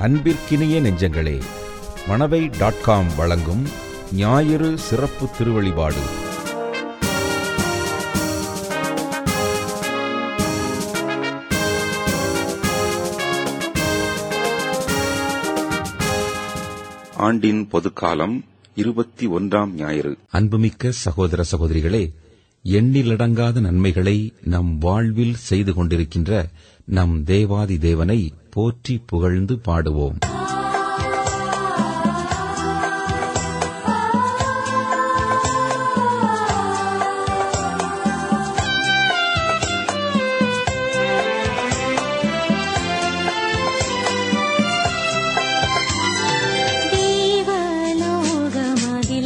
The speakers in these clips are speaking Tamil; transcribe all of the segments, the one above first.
அன்பிற்கினிய நெஞ்சங்களே மணவை டாட் காம் வழங்கும் ஞாயிறு சிறப்பு திருவழிபாடு ஆண்டின் பொதுக்காலம் இருபத்தி ஒன்றாம் ஞாயிறு அன்புமிக்க சகோதர சகோதரிகளே எண்ணிலடங்காத நன்மைகளை நம் வாழ்வில் செய்து கொண்டிருக்கின்ற நம் தேவாதி தேவனை போற்றி புகழ்ந்து பாடுவோம் தேவலோகமதில்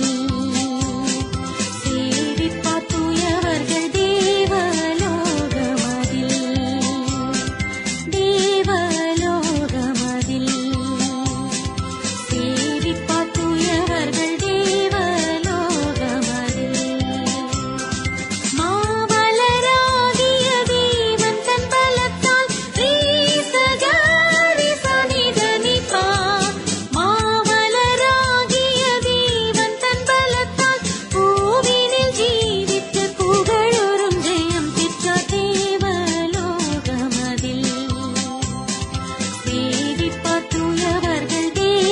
சேவிப்பார் தூயவர்கள் தேவலோகமதில் தேவலோகமதில் சேவிப்பார் தூயவர்கள் தேவலோகமதில் மாவலராகிய தேவன் தன் பலத்தால் ரீசகாரி சனிதனிப்பா மாவலராகிய தேவன் தன் பலத்தால் பூவினில் ஜீவித்து புகழுறும் ஜெயம் பெற்ற தேவலோகமதில் சேவிப்பார் தூயவர்கள்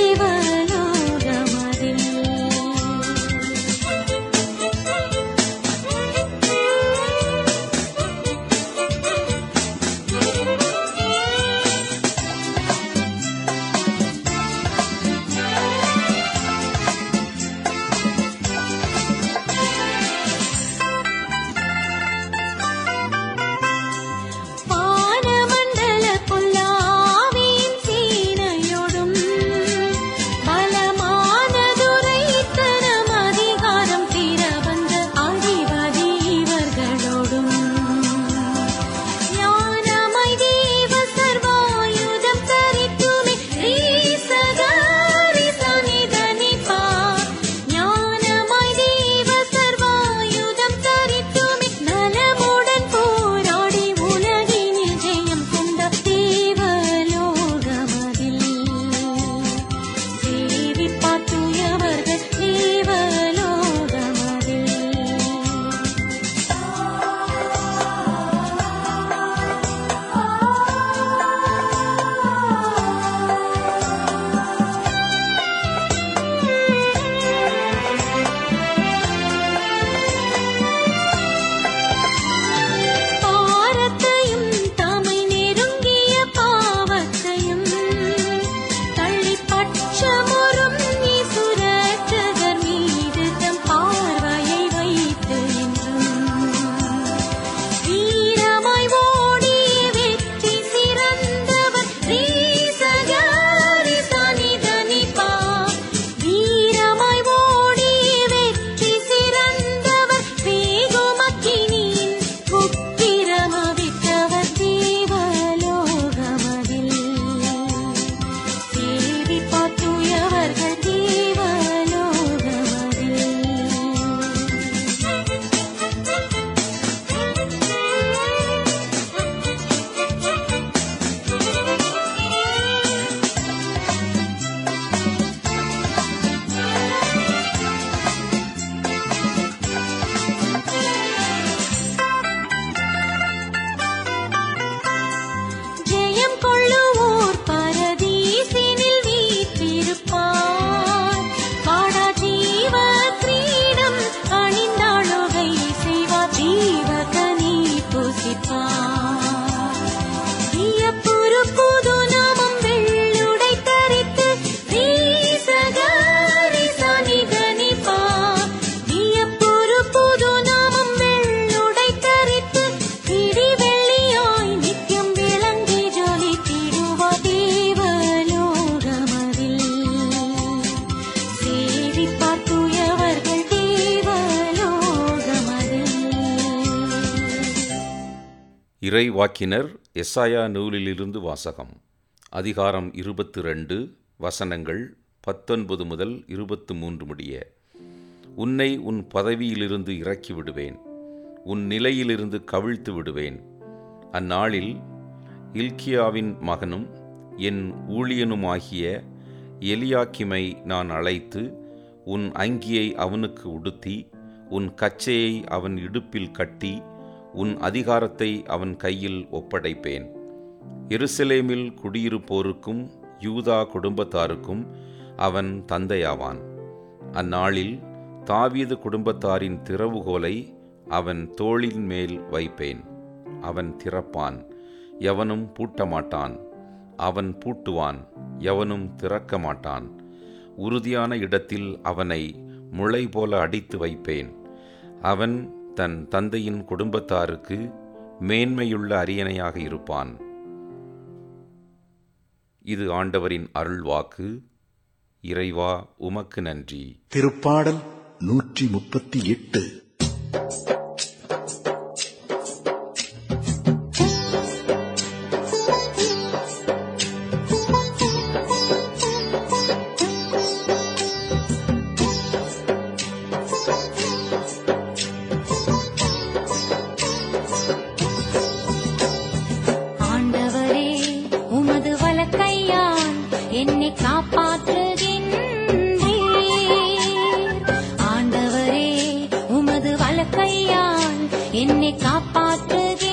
தேவலோகமதில் வானமண்டல புல்லாவின் சீனையொடும் பலமானதுரைத்தனம் அதிகாரம் திறவந்த அதிபதி இவர்களோடும் ஞானமை தேவ சர்வாயுதம் தரித்துமே ரீசகாரி சனிதனிப்பா ஞானமாய் தேவ சர்வாயுதம் தரித்துமே நலமுடன் போராடி உலகினில் ஜெயம் கொண்ட தேவலோகமதில் தேவிப்பார் தூயவர்கள் பாரத்தையும் தமை நெருங்கிய பாவத்தையும் தள்ளிப்பட்சமுறும் நீசுரற்றகர் மீது தம் பார்வையை வைத்து என்றும் வீரமாய் ஓடி வெற்றி சிறந்தவர் ரீசகாரி சனிதனிப்பா வீரமாய் ஓடி வெற்றி சிறந்தவர் வேகுமக்கினியின் உக்கிரமவிட்டவர் தேவலோகமதில் சேவிப்பார் தூயவர்கள் தேவலோகமதில் ஜெயம் கொள்ளுவோர் பரதீசினில் வீற்றிருப்பார் வாடா ஜீவ கிரீடம் அணிந்தாளுகை செய்வார் ஜீவ கனி புசிப்பார் வியப்புறு புது நாமம் வெள்ளுடை தரித்து வீசகாரி சனிதனிப்பா வியப்புறு புது நாமம் வெள்ளுடை தரித்து பிடி வெள்ளியாய் நித்தியம் விளங்கி ஜொலித்திடுவா தேவலோகமதில் சேவிப்பார் தூயவர்கள் தேவலோகமதில் இறைவாக்கினர் எஸ்ஆயா நூலிலிருந்து வாசகம் அதிகாரம் இருபத்தி ரெண்டு வசனங்கள் பத்தொன்பது முதல் இருபத்து மூன்று முடிய உன்னை உன் பதவியிலிருந்து இறக்கி விடுவேன் உன் நிலையிலிருந்து கவிழ்த்து விடுவேன் அந்நாளில் இல்கியாவின் மகனும் என் ஊழியனுமாகிய எலியாக்கிமை நான் அழைத்து உன் அங்கியை அவனுக்கு உடுத்தி உன் கச்சையை அவன் இடுப்பில் கட்டி உன் அதிகாரத்தை அவன் கையில் ஒப்படைப்பேன் எருசலேமில் குடியிருப்போருக்கும் யூதா குடும்பத்தாருக்கும் அவன் தந்தையாவான் அந்நாளில் தாவீது குடும்பத்தாரின் திறவுகோலை அவன் தோளின் மேல் வைப்பேன் அவன் திறப்பான் எவனும் பூட்டமாட்டான் அவன் பூட்டுவான் எவனும் திறக்க மாட்டான் உறுதியான இடத்தில் அவனை முளை போல அடித்து வைப்பேன் அவன் தன் தந்தையின் குடும்பத்தாருக்கு மேன்மையுள்ள அரியணையாக இருப்பான் இது ஆண்டவரின் அருள்வாக்கு இறைவா உமக்கு நன்றி திருப்பாடல் நூற்றி முப்பத்தி எட்டு ஆண்டவரே உமது வலக்கையால் என்னை காப்பாற்றுகின்றீர் ஆண்டவரே உமது வலக்கையால் என்னை காப்பாற்றுகின்றீர்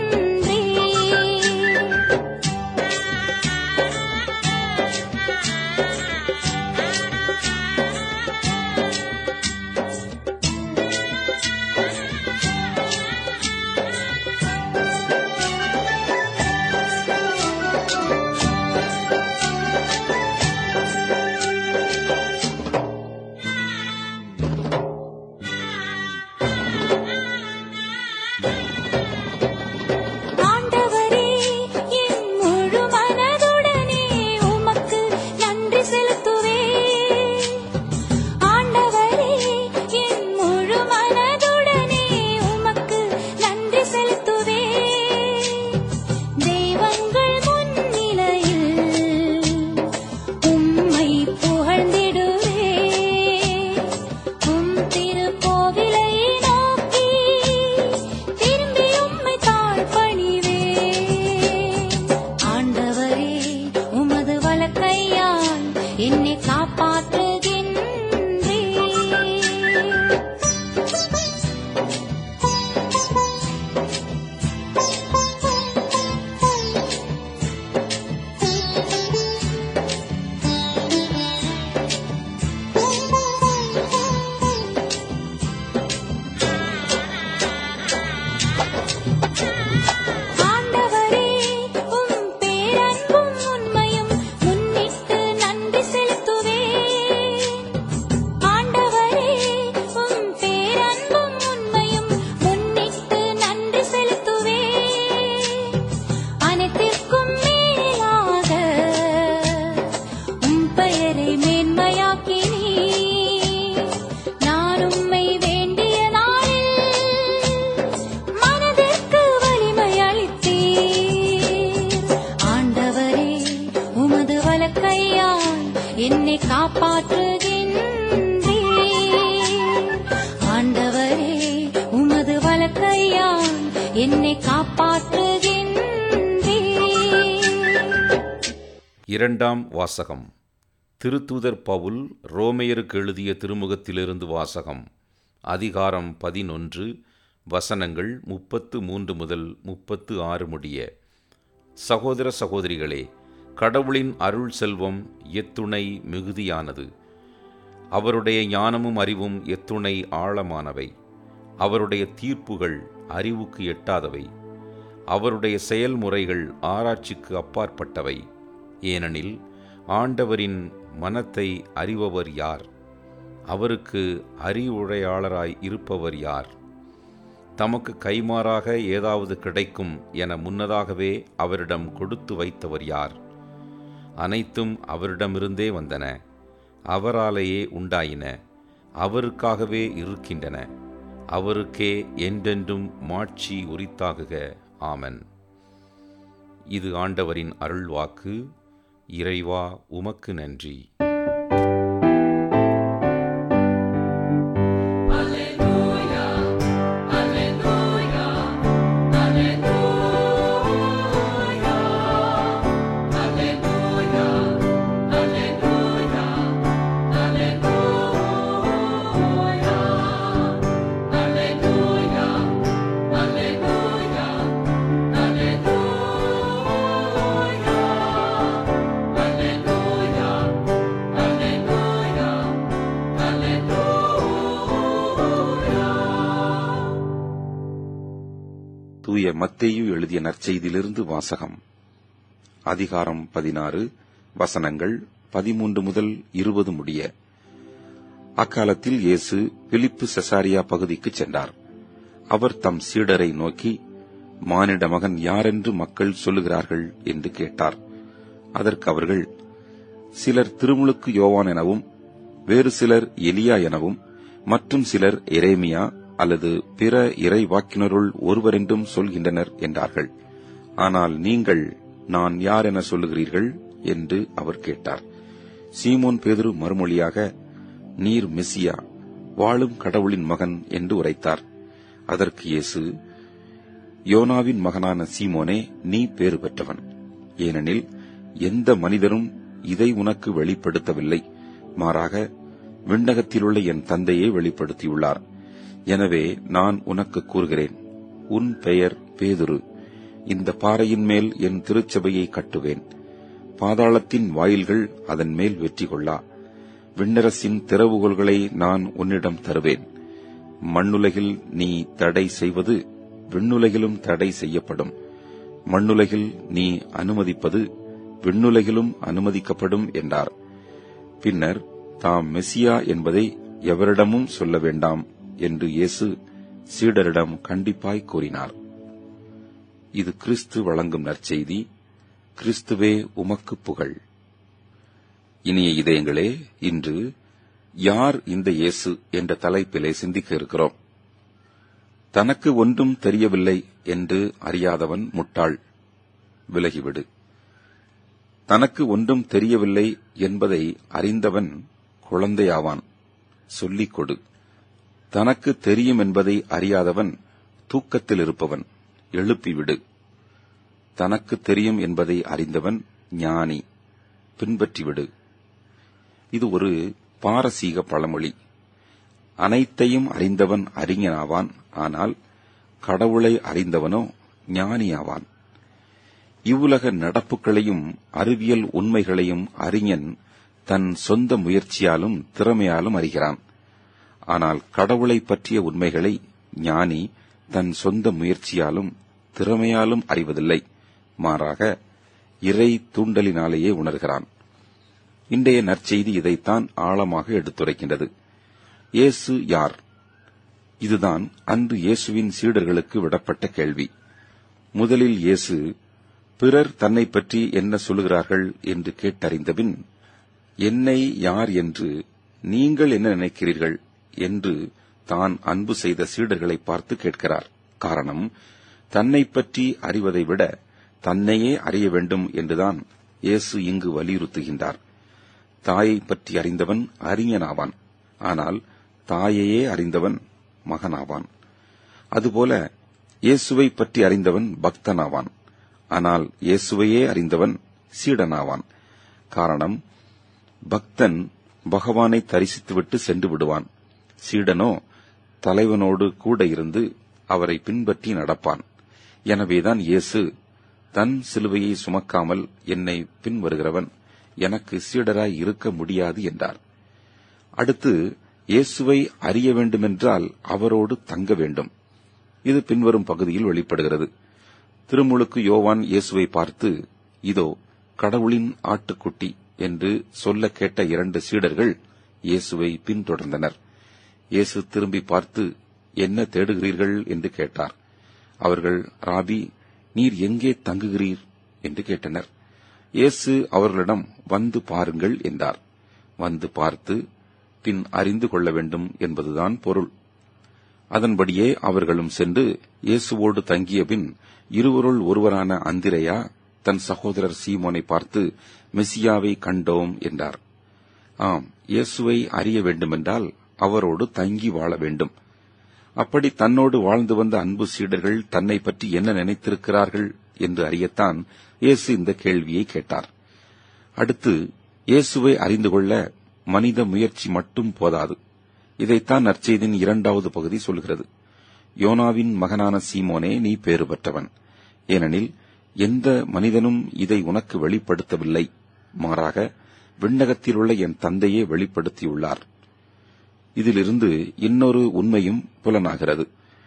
ஆண்டவரே என் முழு மனதுடனே உமக்கு நன்றி செலுத்துவேன் ஆண்டவரே என் முழு மனதுடனே உமக்கு நன்றி செலுத்துவேன் தெய்வங்கள் முன்னிலையில் உம்மை புகழ்ந்திடுவேன் உம் திருக்கோவிலை நோக்கி திரும்பி உம்மை தாழ்பணிவேன் ஆண்டவரே உமது வலக்கையால் என்னை காப்பாற்றுகின்றீர் ஆண்டவரே உம் பேரன்பும் உண்மையும் முன்னிட்டு நன்றி செலுத்துவேன் ஆண்டவரே உம் பேரன்பும் உண்மையும் முன்னிட்டு நன்றி செலுத்துவேன் அனைத்திற்கும் மேலாக உம் பெயரை மேன்மையாக்கினீர் நான் உம்மை வேண்டிய நாளில் மனதிற்கு வலிமை அளித்தீர் ஆண்டவரே உமது வலக்கையால் என்னை காப்பாற்றுகின்றீர் ஆண்டவரே உமது வலக்கையால் என்னை காப்பாற்றுகின்றீர் இரண்டாம் வாசகம் திருத்தூதர் பவுல் ரோமையருக்கு எழுதிய திருமுகத்திலிருந்து வாசகம் அதிகாரம் பதினொன்று வசனங்கள் முப்பத்து மூன்று முதல் முப்பத்து ஆறு முடிய சகோதர சகோதரிகளே கடவுளின் அருள் செல்வம் எத்துணை மிகுதியானது அவருடைய ஞானமும் அறிவும் எத்துணை ஆழமானவை அவருடைய தீர்ப்புகள் அறிவுக்கு எட்டாதவை அவருடைய செயல்முறைகள் ஆராய்ச்சிக்கு அப்பாற்பட்டவை ஏனெனில் ஆண்டவரின் மனத்தை அறிபவர் யார் அவருக்கு அறிவுரையாளராய் இருப்பவர் யார் தமக்கு கைமாறாக ஏதாவது கிடைக்கும் என முன்னதாகவே அவரிடம் கொடுத்து வைத்தவர் யார் அனைத்தும் அவரிடமிருந்தே வந்தன அவராலேயே உண்டாயின அவருக்காகவே இருக்கின்றன அவருக்கே என்றென்றும் மாட்சி உரித்தாகுக ஆமன் இது ஆண்டவரின் அருள்வாக்கு இறைவா உமக்கு நன்றி Alleluia, தூய மத்தேயு எழுதிய நற்செய்தியிலிருந்து வாசகம் அதிகாரம் பதினாறு வசனங்கள் பதிமூன்று முதல் இருபது முடிய அக்காலத்தில் இயேசு பிலிப்பு செசாரியா பகுதிக்கு சென்றார் அவர் தம் சீடரை நோக்கி மானிட மகன் யாரென்று மக்கள் சொல்லுகிறார்கள் என்று கேட்டார் அதற்கு அவர்கள் சிலர் திருமுழுக்கு யோவான் எனவும் வேறு சிலர் எலியா எனவும் மற்றும் சிலர் எரேமியா அல்லது பிற இறை வாக்கினருள் ஒருவரென்றும் சொல்கின்றனர் என்றார்கள் ஆனால் நீங்கள் நான் யார் என சொல்லுகிறீர்கள் என்று அவர் கேட்டார் சீமோன் பேதுரு மறுமொழியாக நீர் மெசியா வாழும் கடவுளின் மகன் என்று உரைத்தார் அதற்கு இயேசு யோனாவின் மகனான சீமோனே நீ பேறு பெற்றவன் ஏனெனில் எந்த மனிதரும் இதை உனக்கு வெளிப்படுத்தவில்லை மாறாக விண்ணகத்திலுள்ள என் தந்தையே வெளிப்படுத்தியுள்ளார் எனவே நான் உனக்கு கூறுகிறேன் உன் பெயர் பேதுரு இந்த பாறையின் மேல் என் திருச்சபையை கட்டுவேன் பாதாளத்தின் வாயில்கள் அதன் மேல் வெற்றி கொள்ளா விண்ணரசின் திறவுகோள்களை நான் உன்னிடம் தருவேன் மண்ணுலகில் நீ தடை செய்வது விண்ணுலகிலும் தடை செய்யப்படும் மண்ணுலகில் நீ அனுமதிப்பது விண்ணுலகிலும் அனுமதிக்கப்படும் என்றார் பின்னர் தாம் மெசியா என்பதை எவரிடமும் சொல்ல வேண்டாம் என்று இயேசு சீடரிடம் கண்டிப்பாய் கூறினார் இது கிறிஸ்து வழங்கும் நற்செய்தி கிறிஸ்துவே உமக்கு புகழ் இனிய இதயங்களே இன்று யார் இந்த இயேசு என்ற தலைப்பிலே சிந்திக்க இருக்கிறோம் தனக்கு ஒன்றும் தெரியவில்லை என்று அறியாதவன் முட்டாள் விலகிவிடு தனக்கு ஒன்றும் தெரியவில்லை என்பதை அறிந்தவன் குழந்தையாவான் சொல்லிக் கொடு தனக்கு தெரியும் என்பதை அறியாதவன் தூக்கத்தில் இருப்பவன் எழுப்பிவிடு தனக்கு தெரியும் என்பதை அறிந்தவன் ஞானி பின்பற்றிவிடு இது ஒரு பாரசீக பழமொழி அனைத்தையும் அறிந்தவன் அறிஞனாவான் ஆனால் கடவுளை அறிந்தவனோ ஞானியாவான் இவ்வுலக நடப்புகளையும் அறிவியல் உண்மைகளையும் அறிஞன் தன் சொந்த முயற்சியாலும் திறமையாலும் அறிகிறான் ஆனால் கடவுளை பற்றிய உண்மைகளை ஞானி தன் சொந்த முயற்சியாலும் திறமையாலும் அறிவதில்லை மாறாக இறை தூண்டலினாலேயே உணர்கிறான் இன்றைய நற்செய்தி இதைத்தான் ஆழமாக எடுத்துரைக்கின்றது இயேசு யார் இதுதான் அன்று இயேசுவின் சீடர்களுக்கு விடப்பட்ட கேள்வி முதலில் இயேசு பிறர் தன்னை பற்றி என்ன சொல்லுகிறார்கள் என்று கேட்டறிந்தபின் என்னை யார் என்று நீங்கள் என்ன நினைக்கிறீர்கள் என்று தான் அன்பு செய்த சீடர்களை பார்த்து கேட்கிறார் காரணம் தன்னை பற்றி அறிவதை விட தன்னையே அறிய வேண்டும் என்றுதான் இயேசு இங்கு வலியுறுத்துகின்றார் தாயை பற்றி அறிந்தவன் அறிஞனாவான் ஆனால் தாயையே அறிந்தவன் மகனாவான் அதுபோல இயேசுவை பற்றி அறிந்தவன் பக்தனாவான் ஆனால் இயேசுவையே அறிந்தவன் சீடனாவான் காரணம் பக்தன் பகவானை தரிசித்துவிட்டு சென்று விடுவான் சீடனோ தலைவனோடு கூட இருந்து அவரை பின்பற்றி நடப்பான் எனவேதான் இயேசு தன் சிலுவையை சுமக்காமல் என்னை பின்வருகிறவன் எனக்கு சீடராய் இருக்க முடியாது என்றார் அடுத்து இயேசுவை அறிய வேண்டுமென்றால் அவரோடு தங்க வேண்டும் இது பின்வரும் பகுதியில் வெளிப்படுகிறது திருமுழுக்கு யோவான் இயேசுவை பார்த்து இதோ கடவுளின் ஆட்டுக்குட்டி என்று சொல்ல கேட்ட இரண்டு சீடர்கள் இயேசுவை பின்தொடர்ந்தனர் இயேசு திரும்பி பார்த்து என்ன தேடுகிறீர்கள் என்று கேட்டார் அவர்கள் ராபி நீர் எங்கே தங்குகிறீர் என்று கேட்டனர் இயேசு அவர்களிடம் வந்து பாருங்கள் என்றார் வந்து பார்த்து பின் அறிந்து கொள்ள வேண்டும் என்பதுதான் பொருள் அதன்படியே அவர்களும் சென்று இயேசுவோடு தங்கிய பின் இருவருள் ஒருவரான அந்திரையா தன் சகோதரர் சீமோனை பார்த்து மெசியாவை கண்டோம் என்றார் ஆம் இயேசுவை அறிய வேண்டுமென்றால் அவரோடு தங்கி வாழ வேண்டும் அப்படி தன்னோடு வாழ்ந்து வந்த அன்பு சீடர்கள் தன்னை பற்றி என்ன நினைத்திருக்கிறார்கள் என்று அறியத்தான் இயேசு இந்த கேள்வியை கேட்டார் அடுத்து இயேசுவை அறிந்து கொள்ள மனித முயற்சி மட்டும் போதாது இதைத்தான் நற்செய்தியின் இரண்டாவது பகுதி சொல்கிறது யோனாவின் மகனான சீமோனே நீ பேறு பெற்றவன் ஏனெனில் எந்த மனிதனும் இதை உனக்கு வெளிப்படுத்தவில்லை மாறாக விண்ணகத்திலுள்ள என் தந்தையே வெளிப்படுத்தியுள்ளார் இதிலிருந்து இன்னொரு உண்மையும் புலனாகிறது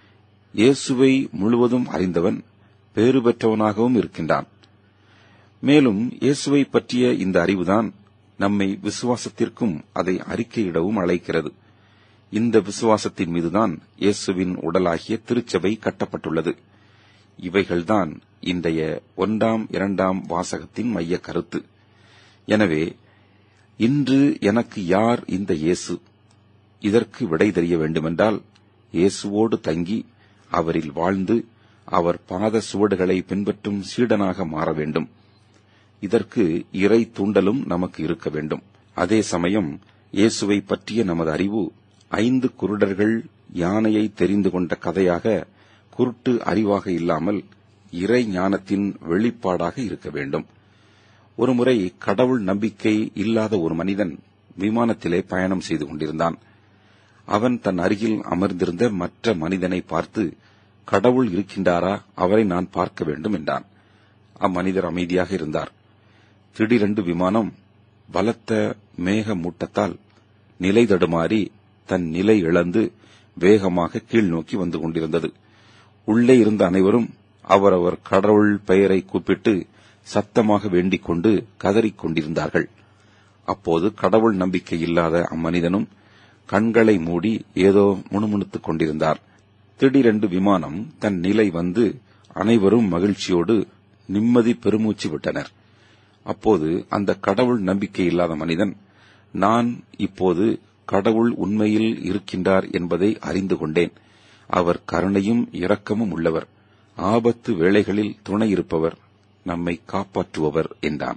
இயேசுவை முழுவதும் அறிந்தவன் பேறு பெற்றவனாகவும் இருக்கின்றான் மேலும் இயேசுவை பற்றிய இந்த அறிவுதான் நம்மை விசுவாசத்திற்கும் அதை அறிக்கையிடவும் அழைக்கிறது இந்த விசுவாசத்தின் மீதுதான் இயேசுவின் உடலாகிய திருச்சபை கட்டப்பட்டுள்ளது இவைகள்தான் இன்றைய ஒன்றாம் இரண்டாம் வாசகத்தின் மைய கருத்து எனவே இன்று எனக்கு யார் இந்த இயேசு இதற்கு விடை தெரிய வேண்டுமென்றால் இயேசுவோடு தங்கி அவரில் வாழ்ந்து அவர் பாத சுவடுகளை பின்பற்றும் சீடனாக மாற வேண்டும் இதற்கு இறை தூண்டலும் நமக்கு இருக்க வேண்டும் அதே சமயம் இயேசுவை பற்றிய நமது அறிவு ஐந்து குருடர்கள் யானையை தெரிந்து கொண்ட கதையாக குருட்டு அறிவாக இல்லாமல் இறை ஞானத்தின் வெளிப்பாடாக இருக்க வேண்டும் ஒருமுறை கடவுள் நம்பிக்கை இல்லாத ஒரு மனிதன் விமானத்திலே பயணம் செய்து கொண்டிருந்தான் அவன் தன் அருகில் அமர்ந்திருந்த மற்ற மனிதனை பார்த்து கடவுள் இருக்கின்றாரா அவரை நான் பார்க்க வேண்டும் என்றான் அம்மனிதர் அமைதியாக இருந்தார் திடீரென்று விமானம் பலத்த மேக மூட்டத்தால் நிலை தடுமாறி தன் நிலை இழந்து வேகமாக கீழ் நோக்கி வந்து கொண்டிருந்தது உள்ளே இருந்த அனைவரும் அவரவர் கடவுள் பெயரை கூப்பிட்டு சத்தமாக வேண்டிக் கொண்டு கதறிக் கொண்டிருந்தார்கள் அப்போது கடவுள் நம்பிக்கை இல்லாத அம்மனிதனும் கண்களை மூடி ஏதோ முணுமுணுத்துக் கொண்டிருந்தார் திடீரென்று விமானம் தன் நிலை வந்து அனைவரும் மகிழ்ச்சியோடு நிம்மதி பெருமூச்சு விட்டனர் அப்போது அந்த கடவுள் நம்பிக்கை இல்லாத மனிதன் நான் இப்போது கடவுள் உண்மையில் இருக்கின்றார் என்பதை அறிந்து கொண்டேன் அவர் கருணையும் இரக்கமும் உள்ளவர் ஆபத்து வேளைகளில் துணை இருப்பவர் நம்மை காப்பாற்றுபவர் என்றான்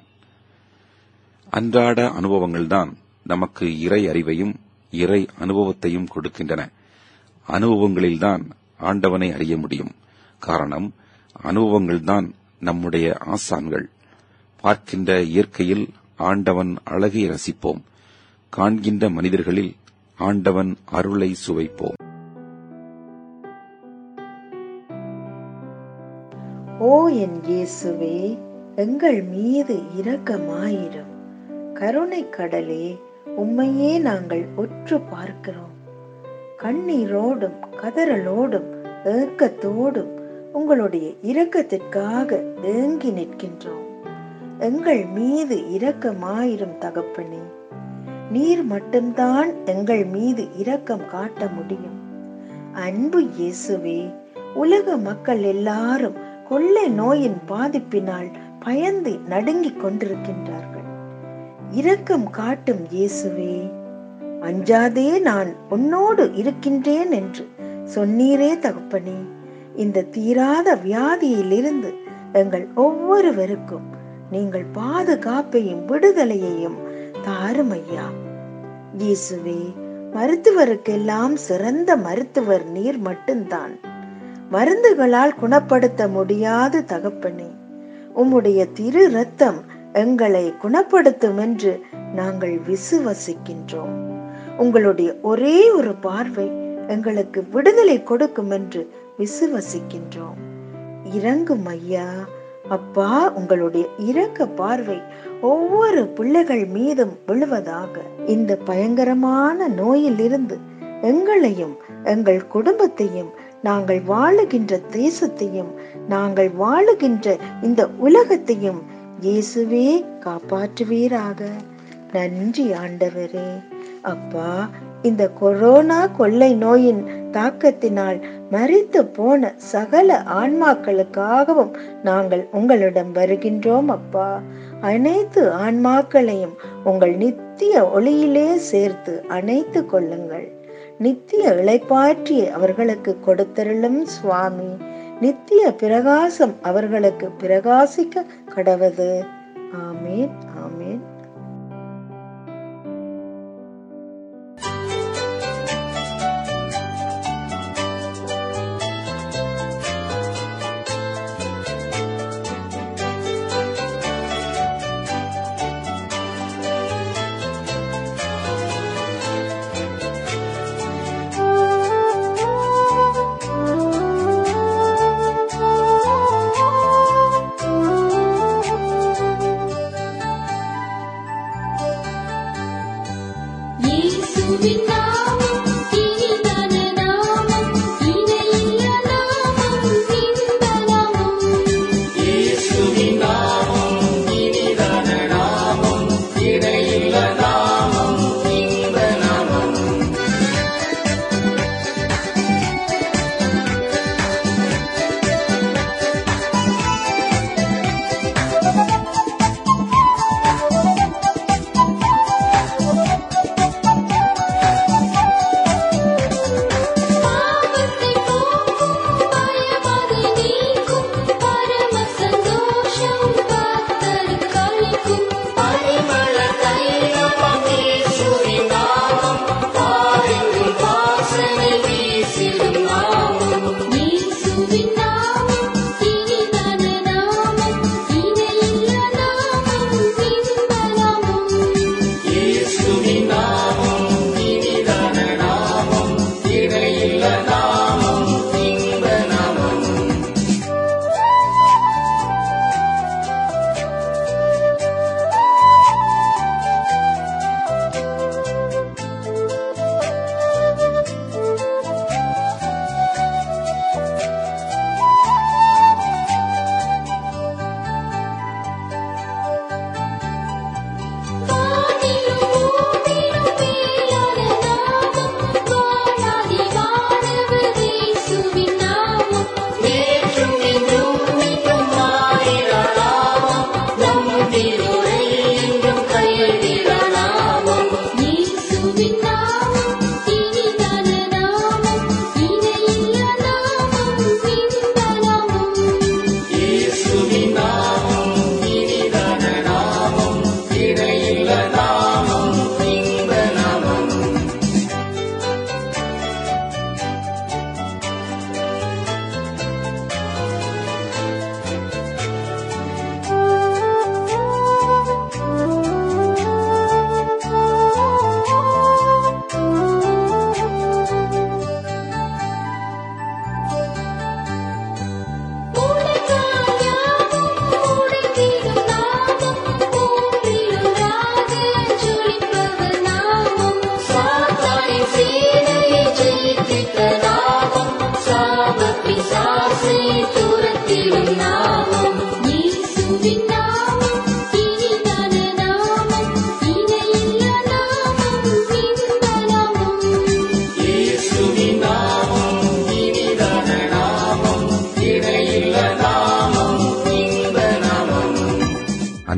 அன்றாட அனுபவங்கள்தான் நமக்கு இறை அறிவையும் இறை அனுபவத்தையும் கொடுக்கின்றன அனுபவங்களில்தான் ஆண்டவனை அறிய முடியும் காரணம் அனுபவங்கள்தான் நம்முடைய ஆசான்கள் பார்க்கின்ற இயற்கையில் ஆண்டவன் அழகை ரசிப்போம் காண்கின்ற மனிதர்களில் ஆண்டவன் அருளை சுவைப்போம் ஓ என் இயேசுவே எங்கள் மீது இரக்கமாயிரும் கருணை கடலே உம்மையே நாங்கள் உற்று பார்க்கிறோம் கண்ணீரோடும் கதறலோடும் ஏக்கத்தோடும் உங்களுடைய இரக்கத்திற்காக ஏங்கி நிற்கின்றோம் எங்கள் மீது இரக்கமாயிரும் தகப்பனே நீர் மட்டும்தான் எங்கள் மீது இரக்கம் காட்ட முடியும் அன்பு இயேசுவே உலக மக்கள் எல்லாரும் கொள்ளை நோயின் பாதிப்பினால் பயந்து நடுங்கிக் கொண்டிருக்கின்றார்கள் இரக்கம் காட்டும் இயேசுவே அஞ்சாதே நான் உன்னோடு இருக்கின்றேன் என்று சொன்னீரே தகப்பனே இந்த தீராத வியாதியிலிருந்து எங்கள் ஒவ்வொருவருக்கும் நீங்கள் பாதுகாப்பையும் விடுதலையையும் தாரும் ஐயா இயேசுவே மருத்துவருக்கெல்லாம் சிறந்த மருத்துவர் நீர் மட்டும்தான் மருந்துகளால் குணப்படுத்த முடியாது தகப்பனே உம்முடைய திரு ரத்தம் எங்களை குணப்படுத்தும் என்று நாங்கள் விசுவசிக்கின்றோம் உங்களுடைய ஒரே ஒரு பார்வை எங்களுக்கு விடுதலை கொடுக்கும் என்று விசுவசிக்கின்றோம் இறங்கும் ஐயா அப்பா உங்களுடைய இரக்க பார்வை ஒவ்வொரு பிள்ளைகள் மீதும் விழுவதாக இந்த பயங்கரமான நோயிலிருந்து எங்களையும் எங்கள் குடும்பத்தையும் நாங்கள் வாழுகின்ற தேசத்தையும் நாங்கள் வாழுகின்ற இந்த உலகத்தையும் இயேசுவே காப்பாற்றுவீராக நன்றி ஆண்டவரே அப்பா இந்த கொரோனா கொள்ளை நோயின் தாக்கத்தினால் மறித்து போன சகல ஆன்மாக்களுக்காகவும் நாங்கள் உங்களிடம் வருகின்றோம் அப்பா அனைத்து ஆன்மாக்களையும் உங்கள் நித்திய ஒளியிலே சேர்த்து அணைத்து கொள்ளுங்கள் நித்திய இளைப்பாற்றி அவர்களுக்கு கொடுத்தருளும் சுவாமி நித்திய பிரகாசம் அவர்களுக்கு பிரகாசிக்க கடவது ஆமேன் ஆமேன்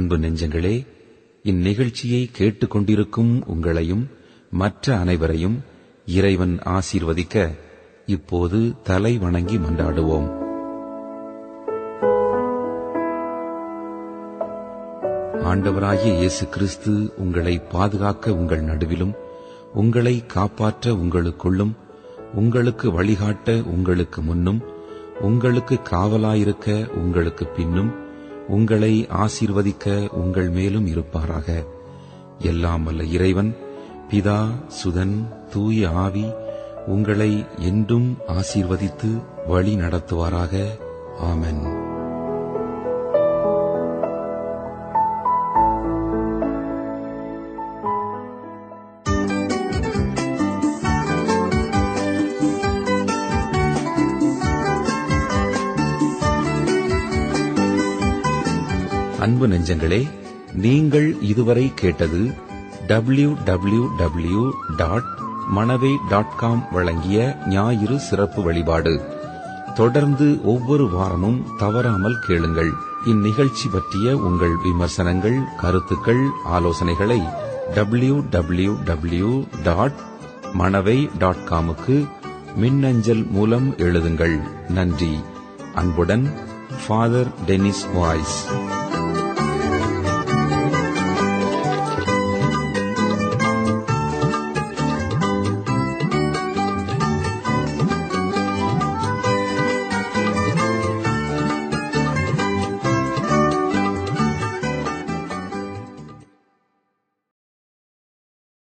அன்பு நெஞ்சங்களே இந்நிகழ்ச்சியை கேட்டுக்கொண்டிருக்கும் உங்களையும் மற்ற அனைவரையும் இறைவன் ஆசீர்வதிக்க இப்போது தலை வணங்கி மன்றாடுவோம் ஆண்டவராகிய இயேசு கிறிஸ்து உங்களை பாதுகாக்க உங்கள் நடுவிலும் உங்களை காப்பாற்ற உங்களுக்குள்ளும் உங்களுக்கு வழிகாட்ட உங்களுக்கு முன்னும் உங்களுக்கு காவலாயிருக்க உங்களுக்கு பின்னும் உங்களை ஆசீர்வதிக்க உங்கள் மேலும் இருப்பாராக எல்லாம் வல்ல இறைவன் பிதா சுதன் தூய ஆவி உங்களை என்றும் ஆசீர்வதித்து வழி நடத்துவாராக ஆமென் அன்பு நெஞ்சங்களே நீங்கள் இதுவரை கேட்டது W W W dot Manavai dot com வழங்கிய ஞாயிறு சிறப்பு வழிபாடு தொடர்ந்து ஒவ்வொரு வாரமும் தவறாமல் கேளுங்கள் இந்நிகழ்ச்சி பற்றிய உங்கள் விமர்சனங்கள் கருத்துக்கள் ஆலோசனைகளை W W W dot Manavai dot காமுக்கு மின்னஞ்சல் மூலம் எழுதுங்கள் நன்றி அன்புடன் ஃபாதர் டெனிஸ் வாய்ஸ்